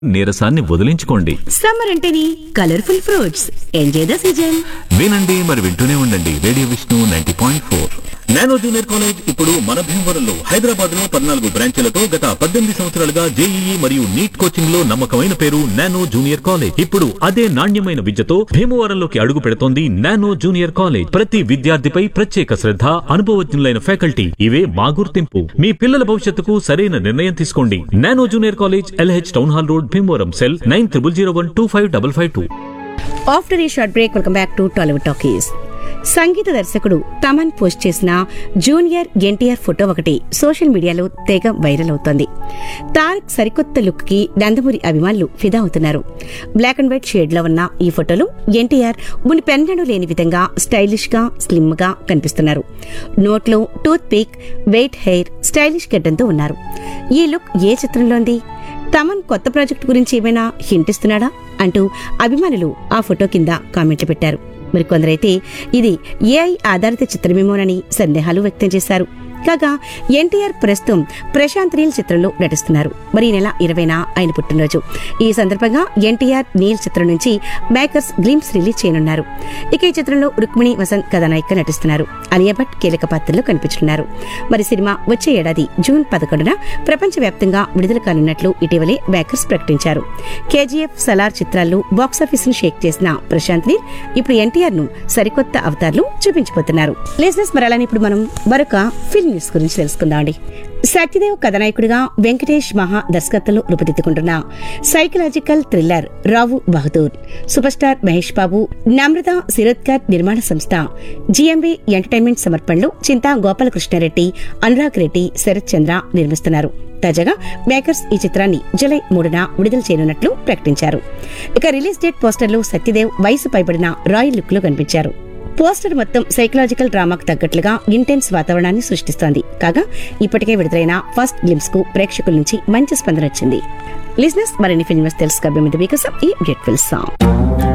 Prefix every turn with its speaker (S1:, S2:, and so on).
S1: నీరసాన్ని వదిలించుకోండి
S2: సమ్మర్ అంటేనే colourful fruits enjoy the season
S1: వినండి మరి వింటూనే ఉండండి radio Vishnu ninety point four nano junior college ఇప్పుడు మన భీమవరంలో హైదరాబాద్ లో పద్నాలుగు బ్రాంచీలతో గత పద్దెనిమిది సంవత్సరాలుగా జేఈఈ మరియు నీట్ కోచింగ్ లో నమ్మకమైన పేరు నానో జూనియర్ కాలేజ్ ఇప్పుడు అదే నాణ్యమైన విద్యతో భీమవరంలోకి అడుగు పెడుతోంది నానో జూనియర్ కాలేజ్ ప్రతి విద్యార్థిపై ప్రత్యేక శ్రద్ధ అనుభవజ్ఞులైన ఫ్యాకల్టీ ఇవే మా గుర్తింపు మీ పిల్లల భవిష్యత్తుకు సరైన నిర్ణయం తీసుకోండి Nano junior college LH town hall road Bhimavaram cell nine triple zero one two five double five two
S2: after ఈ short break welcome back to Tollywood talkies సంగీత దర్శకుడు తమన్ పోస్ట్ చేసిన జూనియర్ ఎన్టీఆర్ ఫోటో ఒకటి సోషల్ మీడియాలో తెగ వైరల్ అవుతోంది తారక్ సరికొత్త look కి నందమూరి అభిమానులు ఫిదా అవుతున్నారు బ్లాక్ అండ్ వైట్ షేడ్ లో ఉన్న ఈ ఫోటోలో ఎన్టీఆర్ ముని పెన్నడూ లేని విధంగా స్టైలిష్ గా స్లిమ్ గా కనిపిస్తున్నారు నోట్లో tooth pick white hair stylish గడ్డంతో ఉన్నారు ఈ లుక్ ఏ చిత్రంలోంది తమన్ కొత్త ప్రాజెక్ట్ గురించి ఏమైనా హింట్ ఇస్తున్నాడా అంటూ అభిమానులు ఆ ఫోటో కింద కామెంట్లు పెట్టారు మరి కొందరైతే ఇది ఏఐ ఆధారిత చిత్రమేమోనని సందేహాలు వ్యక్తం చేశారు కాగా ఎన్టీఆర్ ప్రస్తుతం ప్రశాంత్ నీల్ చిత్రంలో నటిస్తున్నారు మరి ఈ నెల ఇరవైన ఆయన పుట్టినరోజు ఈ సందర్భంగా ఎన్టీఆర్ నీల్ చిత్రం నుంచి మేకర్స్ గ్లిమ్స్ రిలీజ్ చేయనున్నారు ఇక ఈ చిత్రంలో రుక్మిణి వసంత్ కథానాయిక నటిస్తున్నారు అలియా భట్ కీలక పాత్రలో కనిపించనున్నారు మరి సినిమా వచ్చే ఏడాది జూన్ పదకొండున ప్రపంచవ్యాప్తంగా విడుదల కానున్నట్లు ఇటీవలే మేకర్స్ ప్రకటించారు కేజీఎఫ్ సలార్ చిత్రాల్లో బాక్సాఫీస్ ను షేక్ చేసిన ప్రశాంత్ నీల్ ఇప్పుడు ఎన్టీఆర్ ను సరికొత్త అవతార్లు చూపించబోతున్నారు లేసెస్ మరి అలానే ఇప్పుడు మనం మరొక ఫిల్మ్ న్యూస్ గురించి తెలుసుకుందామండి సత్యదేవ్ కథానాయకుడిగా వెంకటేష్ మహా దర్శకత్వంలో రూపుదిద్దుకుంటున్న psychological thriller Rao Bahadur super star Mahesh Babu Namrata Shirodkar నిర్మాణ సంస్థ జిఎంబి ఎంటర్టైన్మెంట్ సమర్పణలో చింతా గోపాలకృష్ణారెడ్డి అనురాగ్ రెడ్డి శరత్ చంద్ర నిర్మిస్తున్నారు తాజాగా మేకర్స్ ఈ చిత్రాన్ని జూలై మూడున విడుదల చేయనున్నట్లు ప్రకటించారు ఇక రిలీజ్ డేట్ పోస్టర్లో సత్యదేవ్ వయసు పైబడిన రాయల్ లుక్ లో కనిపించారు పోస్టర్ మొత్తం సైకలాజికల్ డ్రామాకు తగ్గట్లుగా ఇంటెన్స్ వాతావరణాన్ని సృష్టిస్తోంది కాగా ఇప్పటికే విడుదలైన ఫస్ట్ గ్లిమ్స్ కు ప్రేక్షకుల నుంచి మంచి స్పందన వచ్చింది లిజినెస్ మరిన్ని ఫిల్మ్స్ తెలుసుకోబోయే ముందు మీకోసం ఈ బ్యూటిఫుల్ సాంగ్